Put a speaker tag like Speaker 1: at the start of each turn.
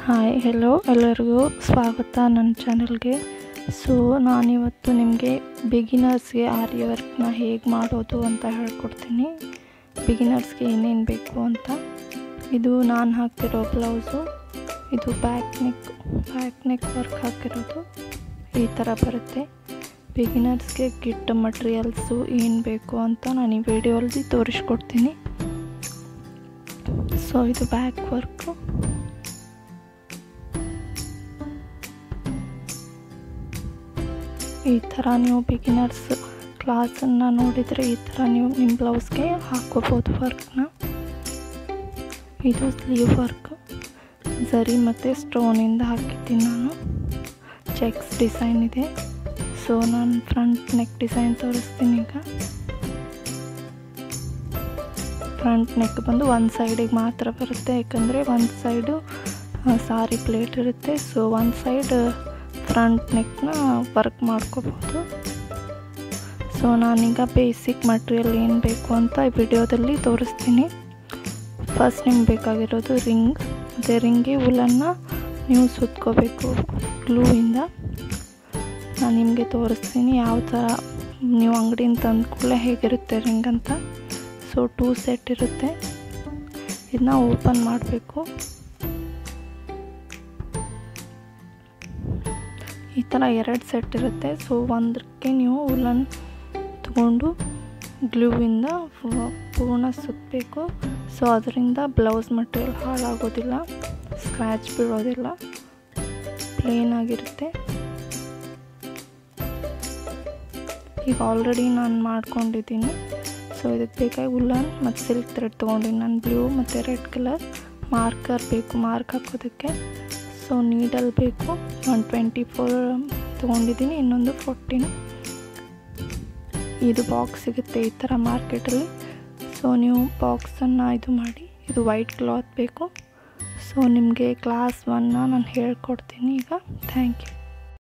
Speaker 1: hi hello ಎಲ್ಲರಿಗೂ ಸ್ವಾಗತ ನನ್ನ ಚಾನಲ್ಗೆ ಸೊ ನಾನಿವತ್ತು ನಿಮಗೆ ಬಿಗಿನರ್ಸ್ಗೆ ಆರಿ ವರ್ಕ್ನ ಹೇಗೆ ಮಾಡೋದು ಅಂತ ಹೇಳ್ಕೊಡ್ತೀನಿ ಬಿಗಿನರ್ಸ್ಗೆ ಏನೇನು ಬೇಕು ಅಂತ ಇದು ನಾನು ಹಾಕಿರೋ ಬ್ಲೌಸು ಇದು back neck back neck work ಹಾಕಿರೋದು ಈ ಥರ ಬರುತ್ತೆ ಬಿಗಿನರ್ಸ್ಗೆ ಕಿಟ್ ಮಟೀರಿಯಲ್ಸು ಏನು ಬೇಕು ಅಂತ ನಾನು ಈ ವಿಡಿಯೋಲ್ಲಿ ತೋರಿಸ್ಕೊಡ್ತೀನಿ ಸೊ ಇದು ಬ್ಯಾಕ್ ವರ್ಕು ಈ ಥರ ನೀವು ಬಿಗಿನರ್ಸ್ ಕ್ಲಾಸನ್ನು ನೋಡಿದರೆ ಈ ಥರ ನೀವು ನಿಮ್ಮ ಬ್ಲೌಸ್ಗೆ ಹಾಕ್ಕೋಬೋದು ವರ್ಕ್ನ ಇದು ಸ್ಲೀವ್ ವರ್ಕ್ ಝರಿ ಮತ್ತು ಸ್ಟೋನಿಂದ ಹಾಕಿದ್ದೀನಿ ನಾನು ಚೆಕ್ಸ್ ಡಿಸೈನ್ ಇದೆ ಸೊ ನಾನು ಫ್ರಂಟ್ ನೆಕ್ ಡಿಸೈನ್ ತೋರಿಸ್ತೀನಿ ಈಗ ಫ್ರಂಟ್ ನೆಕ್ ಬಂದು ಒಂದು ಸೈಡಿಗೆ ಮಾತ್ರ ಬರುತ್ತೆ ಯಾಕಂದರೆ ಒಂದು ಸೈಡು ಸಾರಿ ಪ್ಲೇಟ್ ಇರುತ್ತೆ ಸೊ ಒಂದು ಸೈಡ್ ಫ್ರಂಟ್ ನೆಕ್ನ ವರ್ಕ್ ಮಾಡ್ಕೋಬೋದು ಸೊ ನಾನೀಗ ಬೇಸಿಕ್ ಮಟೀರಿಯಲ್ ಏನು ಬೇಕು ಅಂತ ಈ ವಿಡಿಯೋದಲ್ಲಿ ತೋರಿಸ್ತೀನಿ ಫಸ್ಟ್ ನಿಮ್ಗೆ ಬೇಕಾಗಿರೋದು ರಿಂಗ್ ಮತ್ತು ರಿಂಗಿ ಉಲನ್ನು ನೀವು ಸುತ್ಕೋಬೇಕು ಗ್ಲೂವಿಂದ ನಾನು ನಿಮಗೆ ತೋರಿಸ್ತೀನಿ ಯಾವ ಥರ ನೀವು ಅಂಗಡಿಯಿಂದ ತಂದ ಕೂಡಲೇ ಹೇಗಿರುತ್ತೆ ರಿಂಗ್ ಅಂತ ಸೊ ಟೂ ಸೆಟ್ ಇರುತ್ತೆ ಇದನ್ನ ಓಪನ್ ಮಾಡಬೇಕು ಈ ಥರ ಎರಡು ಸೆಟ್ ಇರುತ್ತೆ ಸೊ ಒಂದಕ್ಕೆ ನೀವು ಉಲನ್ ತಗೊಂಡು ಗ್ಲೂವಿಂದ ಪೂರ್ಣ ಸುತ್ತಬೇಕು ಸೊ ಅದರಿಂದ ಬ್ಲೌಸ್ ಮಟೀರಿಯಲ್ ಹಾಳಾಗೋದಿಲ್ಲ ಸ್ಕ್ರ್ಯಾಚ್ ಬೀಳೋದಿಲ್ಲ ಪ್ಲೇನ್ ಆಗಿರುತ್ತೆ ಈಗ ಆಲ್ರೆಡಿ ನಾನು ಮಾಡ್ಕೊಂಡಿದ್ದೀನಿ ಸೊ ಇದಕ್ಕೆ ಬೇಕಾಗಿ ಉಲ್ಲನ್ ಮತ್ತು ಸಿಲ್ಕ್ ಥ್ರೆಡ್ ತೊಗೊಂಡಿನಿ ನಾನು ಬ್ಲೂ ಮತ್ತು ರೆಡ್ ಕಲರ್ ಮಾರ್ಕರ್ ಬೇಕು ಮಾರ್ಕ್ ಹಾಕೋದಕ್ಕೆ ಸೊ ನೀಡಲ್ ಬೇಕು ಒನ್ ಟ್ವೆಂಟಿ ಫೋರ್ ತೊಗೊಂಡಿದ್ದೀನಿ ಇನ್ನೊಂದು ಫೋರ್ಟೀನ್ ಇದು ಬಾಕ್ಸ್ ಸಿಗುತ್ತೆ ಈ ಥರ ಮಾರ್ಕೆಟಲ್ಲಿ ಸೊ ನೀವು ಬಾಕ್ಸನ್ನು ಇದು ಮಾಡಿ ಇದು ವೈಟ್ ಕ್ಲಾತ್ ಬೇಕು ಸೊ ನಿಮಗೆ ಕ್ಲಾಸ್ ಒನ್ನ ನಾನು ಹೇಳ್ಕೊಡ್ತೀನಿ ಈಗ ಥ್ಯಾಂಕ್ ಯು